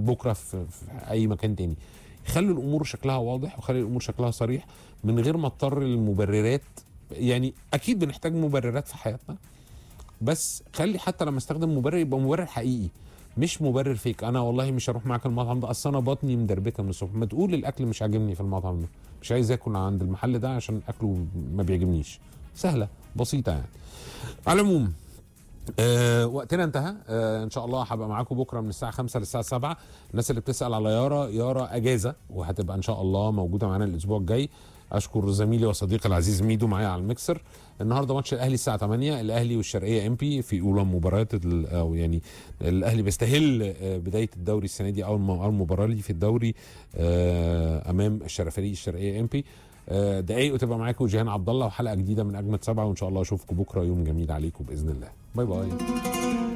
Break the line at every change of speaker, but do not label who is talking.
بكره في, في اي مكان تاني خلوا الامور شكلها واضح وخلي الامور شكلها صريح من غير ما اضطر للمبررات يعني اكيد بنحتاج مبررات في حياتنا بس خلي حتى لما استخدم مبرر يبقى مبرر حقيقي مش مبرر فيك انا والله مش هروح معاك المطعم ده اصل انا بطني مدربكه من الصبح ما تقول الاكل مش عاجبني في المطعم ده مش عايز اكل عند المحل ده عشان اكله ما بيعجبنيش سهله بسيطه يعني على العموم آه وقتنا انتهى آه ان شاء الله هبقى معاكم بكره من الساعه 5 للساعه 7 الناس اللي بتسال على يارا يارا اجازه وهتبقى ان شاء الله موجوده معانا الاسبوع الجاي اشكر زميلي وصديقي العزيز ميدو معايا على الميكسر النهارده ماتش الاهلي الساعه 8 الاهلي والشرقيه ام بي في اولى مباريات ال- او يعني الاهلي بيستهل آه، بدايه الدوري السنه دي اول م- اول مباراه ليه في الدوري آه، امام الشرفري الشرقيه ام بي آه، دقايق وتبقى معاكم جيهان عبد الله وحلقه جديده من اجمد سبعه وان شاء الله اشوفكم بكره يوم جميل عليكم باذن الله باي باي